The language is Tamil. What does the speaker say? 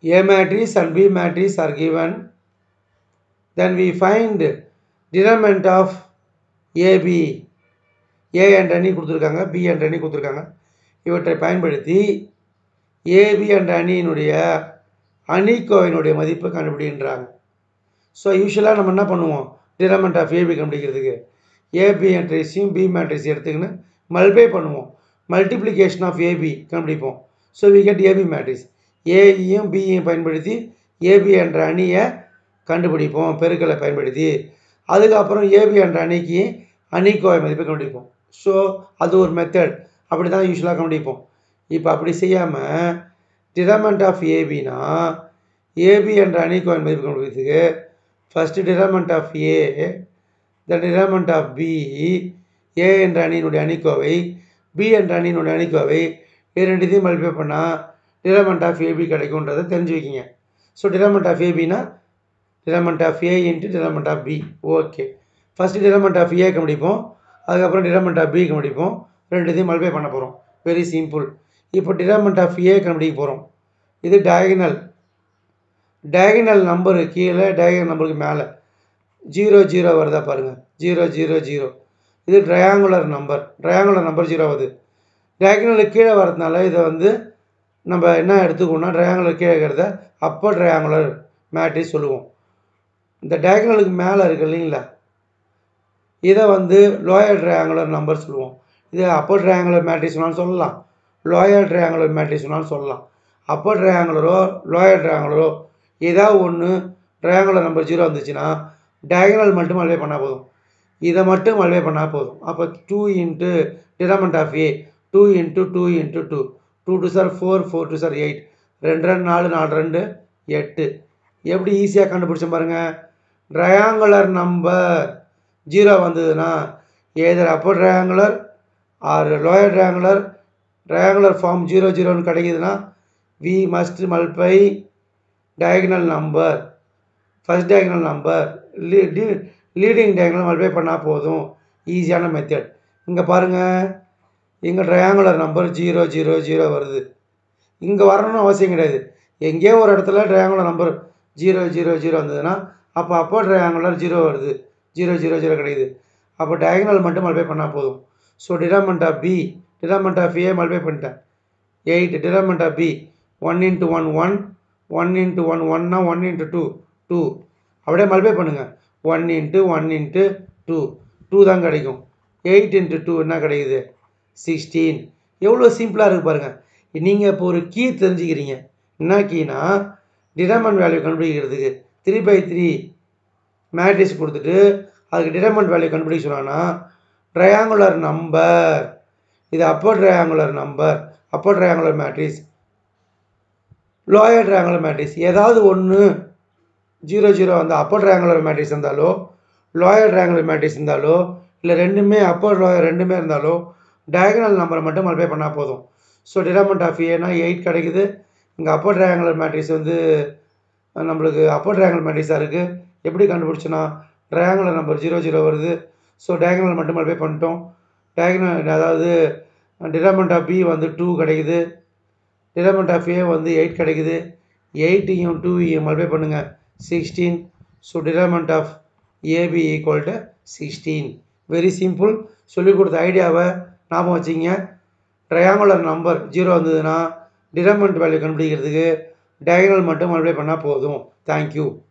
A matrix and B matrix are given. Then we find determinant of AB. A என்ற அணி கொடுத்துருக்காங்க பி என்ற அணி கொடுத்துருக்காங்க இவற்றை பயன்படுத்தி ஏபி என்ற அணியினுடைய அணிக்கோவினுடைய மதிப்பை கண்டுபிடின்றாங்க ஸோ யூஸ்வலாக நம்ம என்ன பண்ணுவோம் டிட்டர்மெண்ட் ஆஃப் ஏபி கண்டுபிடிக்கிறதுக்கு ஏபி மேட்ரிக்ஸையும் பி மேட்ரிக்ஸ் எடுத்துக்கின்னு மல்பே பண்ணுவோம் மல்டிப்ளிகேஷன் ஆஃப் ஏபி கண்டுபிடிப்போம் so we get AB matrix ஏயையும் பியையும் பயன்படுத்தி ஏபி என்ற அணியை கண்டுபிடிப்போம் பெருக்கலை பயன்படுத்தி அதுக்கப்புறம் ஏபி என்ற அணிக்கு அணிக்கோவை மதிப்பை கண்டுபிடிப்போம் ஸோ அது ஒரு மெத்தட் அப்படி தான் யூஸ்வலாக கண்டுபிடிப்போம் இப்போ அப்படி செய்யாமல் டிட்டர்மெண்ட் ஆஃப் ஏபினா ஏபி என்ற அணிக்கோவை மதிப்பு கண்டுபிடிக்கிறதுக்கு first determinant of A the determinant of B A என்ற அணியினுடைய அணிக்கோவை பி என்ற அணியினுடைய அணிக்கோவை இது ரெண்டுத்தையும் மல்டிப்ளை பண்ணால் டிட்டர்மெண்ட் ஆஃப் ஏபி கிடைக்குன்றதை தெரிஞ்சு வைக்கிங்க ஸோ டிட்டர்மெண்ட் ஆஃப் ஏபினா determinant of A into determinant of B okay first determinant of A கண்டுபிடிப்போம் அதுக்கப்புறம் டிட்டர்மெண்ட் ஆஃப் பி கண்டுபிடிப்போம் ரெண்டுத்தையும் மல்டிப்ளை பண்ண போகிறோம் வெரி சிம்பிள் இப்போ டிட்டர்மெண்ட் ஆஃப் ஏ கண்டுபிடிக்க போகிறோம் இது டயகனல் டயகனல் நம்பரு கீழே டயகனல் நம்பருக்கு மேலே ஜீரோ ஜீரோ வருதா பாருங்கள் ஜீரோ ஜீரோ ஜீரோ இது triangular number triangular number zero வருது டயகனலுக்கு கீழே வரதுனால இதை வந்து நம்ம என்ன எடுத்துக்கணும்னா ட்ரையாங்குலர் கீழே இருக்கிறத அப்பர் ட்ரையாங்குலர் மேட்ரிக்ஸ் சொல்லுவோம் இந்த டயகனலுக்கு மேலே இருக்கு இல்லைங்களா இதை வந்து லோயர் ட்ரையாங்குலர் நம்பர் சொல்லுவோம் இது அப்பர் ட்ரையாங்குலர் மேட்ரிக்ஸ் வேணாலும் சொல்லலாம் லோயர் ட்ரையாங்குலர் மேட்ரிக்ஸ் வேணாலும் சொல்லலாம் அப்பர் ட்ரையாங்குலரோ லோயர் ட்ரையாங்குலரோ ஏதாவது ஒன்று ட்ரையாங்குலர் நம்பர் ஜீரோ வந்துச்சுன்னா டயகனல் மட்டும் மல்வே பண்ணால் போதும் இதை மட்டும் மல்வே பண்ணால் போதும் அப்போ two into determinant of A two into two into two two two sir four four two sir eight ரெண்டு ரெண்டு நாலு நாலு ரெண்டு எட்டு எப்படி ஈஸியாக கண்டுபிடிச்சோம் பாருங்கள் ட்ரையாங்குலர் நம்பர் ஜீரோ வந்ததுன்னா either upper triangular or lower triangular triangular form zero ஜீரோன்னு கிடைக்குதுன்னா we must multiply diagonal number first diagonal number லீ லீடிங் டயகனல் மல்பை பண்ணால் போதும் ஈஸியான மெத்தட் இங்கே பாருங்கள் இங்கே triangular number zero zero zero வருது இங்கே வரணும்னு அவசியம் கிடையாது எங்கேயோ ஒரு இடத்துல triangular number zero zero zero வந்ததுன்னா அப்போ அப்போ ட்ரையாங்குலர் ஜீரோ வருது ஜீரோ ஜீரோ ஜீரோ கிடைக்குது அப்போ டயகனல் மட்டும் மல்பை பண்ணால் போதும் so determinant of B determinant of A multiply பண்ணிட்டேன் eight determinant of B one into one one one into one ஒன்னா ஒன் இன்ட்டு டூ டூ அப்படியே மல்பை பண்ணுங்கள் one into one into two two தான் கிடைக்கும் எயிட் இன்ட்டு டூ என்ன கிடைக்குது சிக்ஸ்டீன் எவ்வளோ சிம்பிளாக இருக்குது பாருங்கள் நீங்கள் இப்போ ஒரு கீ தெரிஞ்சுக்கிறீங்க என்ன கீனா டிட்டர்மெண்ட் வேல்யூ கண்டுபிடிக்கிறதுக்கு த்ரீ பை த்ரீ மேட்ரிக்ஸ் கொடுத்துட்டு அதுக்கு டிட்டர்மெண்ட் வேல்யூ கண்டுபிடிக்க சொன்னான்னா ட்ரையாங்குலர் நம்பர் இது upper triangular number upper triangular matrix lower triangular matrix ஏதாவது ஒன்று ஜீரோ ஜீரோ அந்த அப்பர் ட்ரையாங்குலர் மேட்ரிக்ஸ் இருந்தாலோ லோயர் ட்ரையாங்குலர் மேட்ரிக்ஸ் இருந்தாலோ இல்லை ரெண்டுமே அப்பர் லோயர் ரெண்டுமே இருந்தாலோ டயகனல் நம்பரை மட்டும் மல்பை பண்ணால் போதும் ஸோ டிட்டர்மெண்ட் ஆஃப் ஏனா எயிட் கிடைக்குது இங்கே அப்பர் ட்ரையாங்குலர் மேட்ரிக்ஸ் வந்து நம்மளுக்கு அப்பர் ட்ரையாங்குலர் மேட்ரிக்ஸாக இருக்குது எப்படி கண்டுபிடிச்சோன்னா ட்ரையாங்குலர் நம்பர் ஜீரோ ஜீரோ வருது ஸோ டயகனல் மட்டும் மல்பை பண்ணிட்டோம் டயகனல் அதாவது டிட்டர்மெண்ட் ஆஃப் பி வந்து டூ கிடைக்குது டிட்டர்மெண்ட் ஆஃப் ஏ வந்து எயிட் கிடைக்குது எயிட்டையும் டூவையும் மல்பை பண்ணுங்கள் sixteen so determinant of AB equal to sixteen very simple சொல்லிக் கொடுத்த ஐடியாவை ஞாபகம் வச்சிங்க ட்ரையாங்குலர் நம்பர் ஜீரோ வந்ததுன்னா டிட்டர்மெண்ட் வேல்யூ கண்டுபிடிக்கிறதுக்கு டயகனல் மட்டும் மல்பை பண்ணால் போதும் தேங்க்யூ